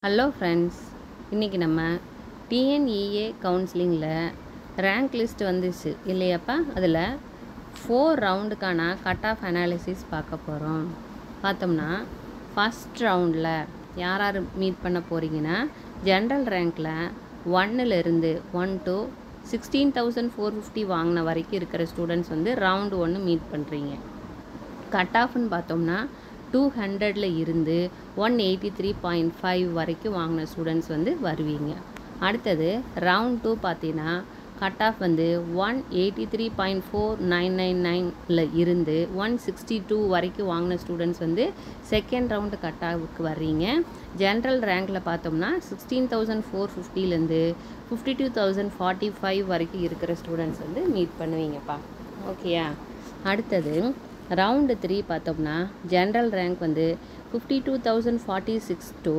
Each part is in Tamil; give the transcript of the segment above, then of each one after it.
ஹலோ ஃப்ரெண்ட்ஸ் இன்றைக்கி நம்ம டிஎன்இஏ கவுன்சிலிங்கில் ரேங்க் லிஸ்ட் வந்துச்சு இல்லையாப்பா அதில் ஃபோர் ரவுண்டுக்கான கட் ஆஃப் அனாலிசிஸ் பார்க்க போகிறோம் பார்த்தோம்னா ஃபஸ்ட் ரவுண்டில் யார் யார் மீட் பண்ண போகிறீங்கன்னா ஜென்ரல் ரேங்க்கில் ஒன்னுலேருந்து one to sixteen thousand four fifty வாங்கின வரைக்கும் இருக்கிற ஸ்டூடெண்ட்ஸ் வந்து ரவுண்டு ஒன்று மீட் பண்ணுறீங்க கட் ஆஃப்னு பார்த்தோம்னா டூ ஹண்ட்ரடில் இருந்து one eighty three point five வரைக்கும் வாங்கின ஸ்டூடெண்ட்ஸ் வந்து வருவீங்க அடுத்தது ரவுண்ட் டூ பார்த்தீங்கன்னா கட் ஆஃப் வந்து one eighty three point four nine nine நைனில் இருந்து ஒன் சிக்ஸ்டி டூ வரைக்கும் வாங்கின ஸ்டூடெண்ட்ஸ் வந்து செகண்ட் ரவுண்டு கட் ஆஃபுக்கு வர்றீங்க ஜென்ரல் ரேங்க்கில் பார்த்தோம்னா சிக்ஸ்டீன் தௌசண்ட் ஃபோர் ஃபிஃப்டிலேருந்து fifty two thousand forty five வரைக்கும் இருக்கிற ஸ்டூடெண்ட்ஸ் வந்து மீட் பண்ணுவீங்கப்பா ஓகேயா அடுத்தது ரவுண்டு த்ரீ பார்த்தோம்னா ஜென்ரல் ரேங்க் வந்து fifty two thousand forty six to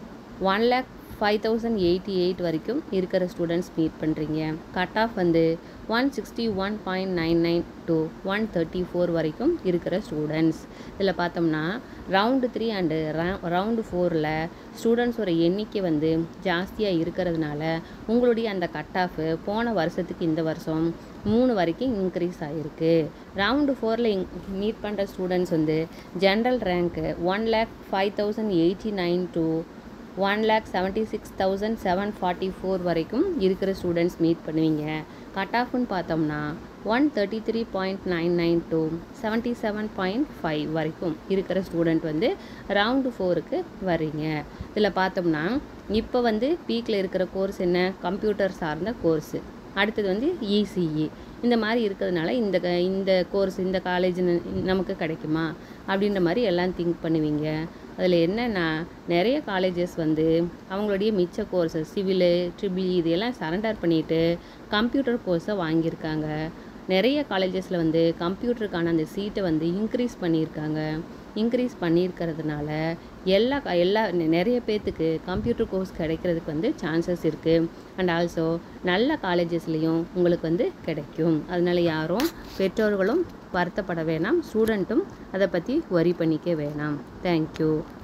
one lakh five thousand eighty eight வரைக்கும் இருக்கிற ஸ்டூடெண்ட்ஸ் மீட் பண்ணுறீங்க கட் ஆஃப் வந்து one sixty one point nine nine to one thirty four வரைக்கும் இருக்கிற ஸ்டூடெண்ட்ஸ் இதில் பார்த்தோம்னா ரவுண்டு த்ரீ அண்டு ரவுண்டு ஃபோரில் ஸ்டூடெண்ட்ஸோட எண்ணிக்கை வந்து ஜாஸ்தியாக இருக்கிறதுனால உங்களுடைய அந்த கட் ஆஃப் போன வருஷத்துக்கு இந்த வருஷம் மூணு வரைக்கும் இன்க்ரீஸ் ஆகிருக்கு ரவுண்டு ஃபோரில் மீட் பண்ணுற ஸ்டூடெண்ட்ஸ் வந்து ஜென்ரல் ரேங்க்கு one lakh five thousand eighty nine to one lakh seventy six thousand seven forty four வரைக்கும் இருக்கிற ஸ்டூடெண்ட்ஸ் மீட் பண்ணுவீங்க கட் ஆஃப்னு பார்த்தோம்னா one thirty three point nine nine to seventy seven point five வரைக்கும் இருக்கிற ஸ்டூடெண்ட் வந்து ரவுண்டு ஃபோருக்கு வர்றீங்க இதில் பார்த்தோம்னா இப்போ வந்து பீக்கில் இருக்கிற கோர்ஸ் என்ன கம்ப்யூட்டர் சார்ந்த கோர்ஸு அடுத்தது வந்து இசிஇ இந்த மாதிரி இருக்கிறதுனால இந்த இந்த கோர்ஸ் இந்த காலேஜ் நமக்கு கிடைக்குமா அப்படின்ற மாதிரி எல்லாம் திங்க் பண்ணுவீங்க அதில் என்னென்னா நிறைய காலேஜஸ் வந்து அவங்களுடைய மிச்ச கோர்ஸஸ் சிவிலு ட்ரிபிள் இதெல்லாம் சரண்டர் பண்ணிவிட்டு கம்ப்யூட்டர் கோர்ஸை வாங்கியிருக்காங்க நிறைய காலேஜஸில் வந்து கம்ப்யூட்டருக்கான அந்த சீட்டை வந்து இன்க்ரீஸ் பண்ணியிருக்காங்க இன்க்ரீஸ் பண்ணியிருக்கிறதுனால எல்லா எல்லா நிறைய பேர்த்துக்கு கம்ப்யூட்டர் கோர்ஸ் கிடைக்கிறதுக்கு வந்து சான்சஸ் இருக்குது அண்ட் ஆல்சோ நல்ல காலேஜஸ்லேயும் உங்களுக்கு வந்து கிடைக்கும் அதனால யாரும் பெற்றோர்களும் வருத்தப்பட வேணாம் ஸ்டூடெண்ட்டும் அதை பற்றி ஒரி பண்ணிக்க வேணாம் தேங்க்யூ